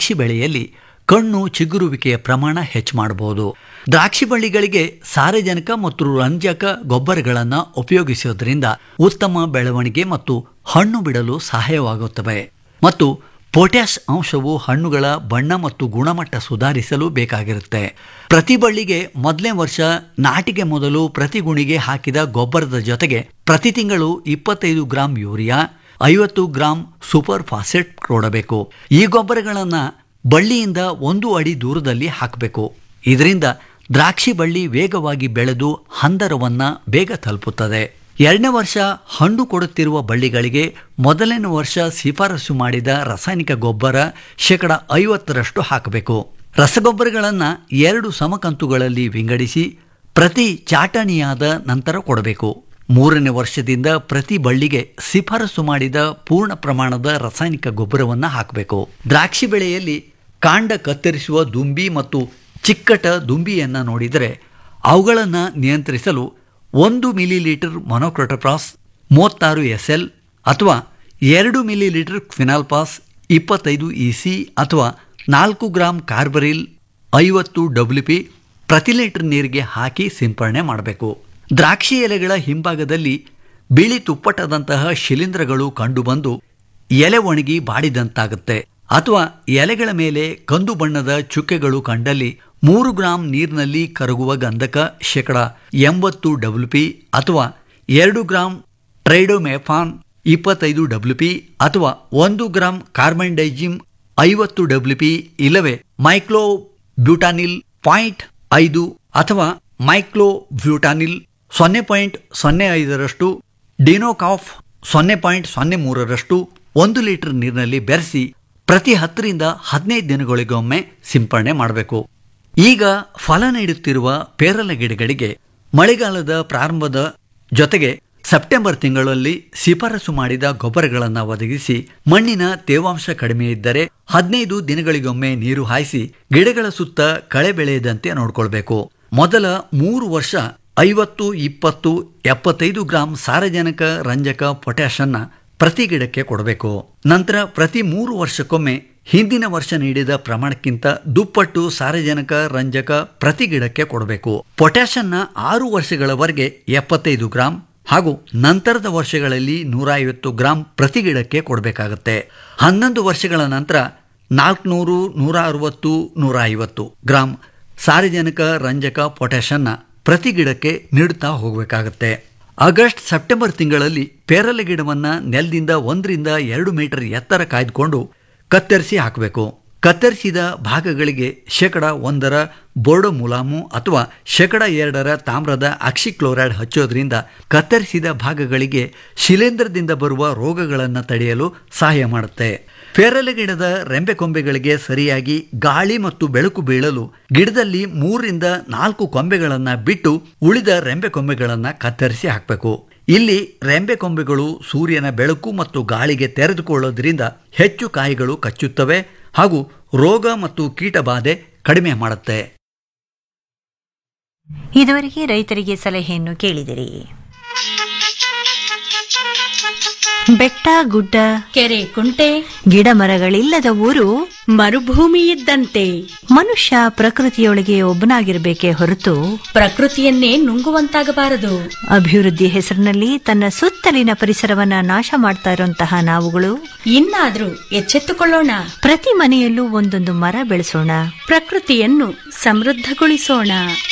ದ್ರಾಕ್ಷಿ ಬೆಳೆಯಲ್ಲಿ ಕಣ್ಣು ಚಿಗುರುವಿಕೆಯ ಪ್ರಮಾಣ ಹೆಚ್ಚು ಮಾಡಬಹುದು ದ್ರಾಕ್ಷಿ ಬಳ್ಳಿಗಳಿಗೆ ಸಾರಜನಕ ಮತ್ತು ರಂಜಕ ಗೊಬ್ಬರಗಳನ್ನು ಉಪಯೋಗಿಸೋದ್ರಿಂದ ಉತ್ತಮ ಬೆಳವಣಿಗೆ ಮತ್ತು ಹಣ್ಣು ಬಿಡಲು ಸಹಾಯವಾಗುತ್ತವೆ ಮತ್ತು ಪೊಟ್ಯಾಶ್ ಅಂಶವು ಹಣ್ಣುಗಳ ಬಣ್ಣ ಮತ್ತು ಗುಣಮಟ್ಟ ಸುಧಾರಿಸಲು ಬೇಕಾಗಿರುತ್ತೆ ಪ್ರತಿ ಬಳ್ಳಿಗೆ ಮೊದಲನೇ ವರ್ಷ ನಾಟಿಗೆ ಮೊದಲು ಪ್ರತಿ ಗುಣಿಗೆ ಹಾಕಿದ ಗೊಬ್ಬರದ ಜೊತೆಗೆ ಪ್ರತಿ ತಿಂಗಳು ಇಪ್ಪತ್ತೈದು ಗ್ರಾಂ ಯೂರಿಯಾ ಐವತ್ತು ಗ್ರಾಂ ಸೂಪರ್ ಫಾಸೆಟ್ ಕೊಡಬೇಕು ಈ ಗೊಬ್ಬರಗಳನ್ನು ಬಳ್ಳಿಯಿಂದ ಒಂದು ಅಡಿ ದೂರದಲ್ಲಿ ಹಾಕಬೇಕು ಇದರಿಂದ ದ್ರಾಕ್ಷಿ ಬಳ್ಳಿ ವೇಗವಾಗಿ ಬೆಳೆದು ಹಂದರವನ್ನ ಬೇಗ ತಲುಪುತ್ತದೆ ಎರಡನೇ ವರ್ಷ ಹಣ್ಣು ಕೊಡುತ್ತಿರುವ ಬಳ್ಳಿಗಳಿಗೆ ಮೊದಲನೇ ವರ್ಷ ಶಿಫಾರಸು ಮಾಡಿದ ರಾಸಾಯನಿಕ ಗೊಬ್ಬರ ಶೇಕಡ ಐವತ್ತರಷ್ಟು ಹಾಕಬೇಕು ರಸಗೊಬ್ಬರಗಳನ್ನು ಎರಡು ಸಮಕಂತುಗಳಲ್ಲಿ ವಿಂಗಡಿಸಿ ಪ್ರತಿ ಚಾಟಣಿಯಾದ ನಂತರ ಕೊಡಬೇಕು ಮೂರನೇ ವರ್ಷದಿಂದ ಪ್ರತಿ ಬಳ್ಳಿಗೆ ಶಿಫಾರಸು ಮಾಡಿದ ಪೂರ್ಣ ಪ್ರಮಾಣದ ರಾಸಾಯನಿಕ ಗೊಬ್ಬರವನ್ನು ಹಾಕಬೇಕು ದ್ರಾಕ್ಷಿ ಬೆಳೆಯಲ್ಲಿ ಕಾಂಡ ಕತ್ತರಿಸುವ ದುಂಬಿ ಮತ್ತು ಚಿಕ್ಕಟ ದುಂಬಿಯನ್ನು ನೋಡಿದರೆ ಅವುಗಳನ್ನು ನಿಯಂತ್ರಿಸಲು ಒಂದು ಮಿಲಿಲೀಟರ್ ಮೊನೊಕ್ರೊಟೋಪ್ರಾಸ್ ಮೂವತ್ತಾರು ಎಸ್ ಎಲ್ ಅಥವಾ ಎರಡು ಮಿಲಿಲೀಟರ್ ಫಿನಾಲ್ಪಾಸ್ ಇಪ್ಪತ್ತೈದು ಇ ಸಿ ಅಥವಾ ನಾಲ್ಕು ಗ್ರಾಂ ಕಾರ್ಬರಿಲ್ ಐವತ್ತು ಡಬ್ಲ್ಯೂ ಪಿ ಪ್ರತಿ ಲೀಟರ್ ನೀರಿಗೆ ಹಾಕಿ ಸಿಂಪರಣೆ ಮಾಡಬೇಕು ದ್ರಾಕ್ಷಿ ಎಲೆಗಳ ಹಿಂಭಾಗದಲ್ಲಿ ಬಿಳಿ ತುಪ್ಪಟದಂತಹ ಶಿಲೀಂಧ್ರಗಳು ಕಂಡುಬಂದು ಎಲೆ ಒಣಗಿ ಬಾಡಿದಂತಾಗುತ್ತೆ ಅಥವಾ ಎಲೆಗಳ ಮೇಲೆ ಕಂದು ಬಣ್ಣದ ಚುಕ್ಕೆಗಳು ಕಂಡಲ್ಲಿ ಮೂರು ಗ್ರಾಂ ನೀರಿನಲ್ಲಿ ಕರಗುವ ಗಂಧಕ ಶೇಕಡ ಎಂಬತ್ತು ಡಬ್ಲ್ಯೂ ಪಿ ಅಥವಾ ಎರಡು ಗ್ರಾಂ ಟ್ರೈಡೋಮೆಫಾನ್ ಇಪ್ಪತ್ತೈದು ಡಬ್ಲ್ಯೂ ಪಿ ಅಥವಾ ಒಂದು ಗ್ರಾಂ ಕಾರ್ಬನ್ಡೈಜಿಮ್ ಐವತ್ತು ಡಬ್ಲ್ಯೂ ಪಿ ಇಲ್ಲವೇ ಮೈಕ್ಲೋ ಬ್ಯೂಟಾನಿಲ್ ಪಾಯಿಂಟ್ ಐದು ಅಥವಾ ಮೈಕ್ಲೋ ಬ್ಯೂಟಾನಿಲ್ ಸೊನ್ನೆ ಪಾಯಿಂಟ್ ಸೊನ್ನೆ ಐದರಷ್ಟು ಡಿನೋಕಾಫ್ ಸೊನ್ನೆ ಪಾಯಿಂಟ್ ಸೊನ್ನೆ ಮೂರರಷ್ಟು ಒಂದು ಲೀಟರ್ ನೀರಿನಲ್ಲಿ ಬೆರೆಸಿ ಪ್ರತಿ ಹತ್ತರಿಂದ ಹದಿನೈದು ದಿನಗಳಿಗೊಮ್ಮೆ ಸಿಂಪರಣೆ ಮಾಡಬೇಕು ಈಗ ಫಲ ನೀಡುತ್ತಿರುವ ಪೇರಲ ಗಿಡಗಳಿಗೆ ಮಳೆಗಾಲದ ಪ್ರಾರಂಭದ ಜೊತೆಗೆ ಸೆಪ್ಟೆಂಬರ್ ತಿಂಗಳಲ್ಲಿ ಶಿಫಾರಸು ಮಾಡಿದ ಗೊಬ್ಬರಗಳನ್ನು ಒದಗಿಸಿ ಮಣ್ಣಿನ ತೇವಾಂಶ ಕಡಿಮೆ ಇದ್ದರೆ ಹದಿನೈದು ದಿನಗಳಿಗೊಮ್ಮೆ ನೀರು ಹಾಯಿಸಿ ಗಿಡಗಳ ಸುತ್ತ ಕಳೆ ಬೆಳೆಯದಂತೆ ನೋಡಿಕೊಳ್ಬೇಕು ಮೊದಲ ಮೂರು ವರ್ಷ ಐವತ್ತು ಇಪ್ಪತ್ತು ಎಪ್ಪತ್ತೈದು ಗ್ರಾಂ ಸಾರಜನಕ ರಂಜಕ ಪೊಟ್ಯಾಷನ್ನ ಪ್ರತಿ ಗಿಡಕ್ಕೆ ಕೊಡಬೇಕು ನಂತರ ಪ್ರತಿ ಮೂರು ವರ್ಷಕ್ಕೊಮ್ಮೆ ಹಿಂದಿನ ವರ್ಷ ನೀಡಿದ ಪ್ರಮಾಣಕ್ಕಿಂತ ದುಪ್ಪಟ್ಟು ಸಾರಜನಕ ರಂಜಕ ಪ್ರತಿ ಗಿಡಕ್ಕೆ ಕೊಡಬೇಕು ಪೊಟ್ಯಾಷನ್ನ ಆರು ವರ್ಷಗಳವರೆಗೆ ಎಪ್ಪತ್ತೈದು ಗ್ರಾಂ ಹಾಗೂ ನಂತರದ ವರ್ಷಗಳಲ್ಲಿ ನೂರ ಐವತ್ತು ಗ್ರಾಂ ಪ್ರತಿ ಗಿಡಕ್ಕೆ ಕೊಡಬೇಕಾಗುತ್ತೆ ಹನ್ನೊಂದು ವರ್ಷಗಳ ನಂತರ ನಾಲ್ಕುನೂರು ನೂರ ಅರವತ್ತು ನೂರ ಐವತ್ತು ಗ್ರಾಂ ಸಾರಜನಕ ರಂಜಕ ಪೊಟ್ಯಾಷನ್ನ ಪ್ರತಿ ಗಿಡಕ್ಕೆ ನೀಡುತ್ತಾ ಹೋಗಬೇಕಾಗತ್ತೆ ಆಗಸ್ಟ್ ಸೆಪ್ಟೆಂಬರ್ ತಿಂಗಳಲ್ಲಿ ಪೇರಲೆ ಗಿಡವನ್ನು ನೆಲದಿಂದ ಒಂದರಿಂದ ಎರಡು ಮೀಟರ್ ಎತ್ತರ ಕಾಯ್ದುಕೊಂಡು ಕತ್ತರಿಸಿ ಹಾಕಬೇಕು ಕತ್ತರಿಸಿದ ಭಾಗಗಳಿಗೆ ಶೇಕಡ ಒಂದರ ಬೋರ್ಡೋ ಮುಲಾಮು ಅಥವಾ ಶೇಕಡ ಎರಡರ ತಾಮ್ರದ ಅಕ್ಸಿಕ್ಲೋರೈಡ್ ಹಚ್ಚೋದ್ರಿಂದ ಕತ್ತರಿಸಿದ ಭಾಗಗಳಿಗೆ ಶಿಲೇಂಧ್ರದಿಂದ ಬರುವ ರೋಗಗಳನ್ನು ತಡೆಯಲು ಸಹಾಯ ಮಾಡುತ್ತೆ ಪೇರಲೆ ಗಿಡದ ರೆಂಬೆ ಕೊಂಬೆಗಳಿಗೆ ಸರಿಯಾಗಿ ಗಾಳಿ ಮತ್ತು ಬೆಳಕು ಬೀಳಲು ಗಿಡದಲ್ಲಿ ಮೂರರಿಂದ ನಾಲ್ಕು ಕೊಂಬೆಗಳನ್ನು ಬಿಟ್ಟು ಉಳಿದ ರೆಂಬೆ ಕೊಂಬೆಗಳನ್ನು ಕತ್ತರಿಸಿ ಹಾಕಬೇಕು ಇಲ್ಲಿ ರೆಂಬೆ ಕೊಂಬೆಗಳು ಸೂರ್ಯನ ಬೆಳಕು ಮತ್ತು ಗಾಳಿಗೆ ತೆರೆದುಕೊಳ್ಳೋದ್ರಿಂದ ಹೆಚ್ಚು ಕಾಯಿಗಳು ಕಚ್ಚುತ್ತವೆ ಹಾಗೂ ರೋಗ ಮತ್ತು ಕೀಟ ಬಾಧೆ ಕಡಿಮೆ ಮಾಡುತ್ತೆ ಇದುವರೆಗೆ ರೈತರಿಗೆ ಸಲಹೆಯನ್ನು ಕೇಳಿದಿರಿ ಬೆಟ್ಟ ಗುಡ್ಡ ಕೆರೆ ಕುಂಟೆ ಗಿಡ ಮರಗಳಿಲ್ಲದ ಊರು ಮರುಭೂಮಿ ಇದ್ದಂತೆ ಮನುಷ್ಯ ಪ್ರಕೃತಿಯೊಳಗೆ ಒಬ್ಬನಾಗಿರಬೇಕೇ ಹೊರತು ಪ್ರಕೃತಿಯನ್ನೇ ನುಂಗುವಂತಾಗಬಾರದು ಅಭಿವೃದ್ಧಿ ಹೆಸರಿನಲ್ಲಿ ತನ್ನ ಸುತ್ತಲಿನ ಪರಿಸರವನ್ನ ನಾಶ ಮಾಡ್ತಾ ಇರುವಂತಹ ನಾವುಗಳು ಇನ್ನಾದ್ರೂ ಎಚ್ಚೆತ್ತುಕೊಳ್ಳೋಣ ಪ್ರತಿ ಮನೆಯಲ್ಲೂ ಒಂದೊಂದು ಮರ ಬೆಳೆಸೋಣ ಪ್ರಕೃತಿಯನ್ನು ಸಮೃದ್ಧಗೊಳಿಸೋಣ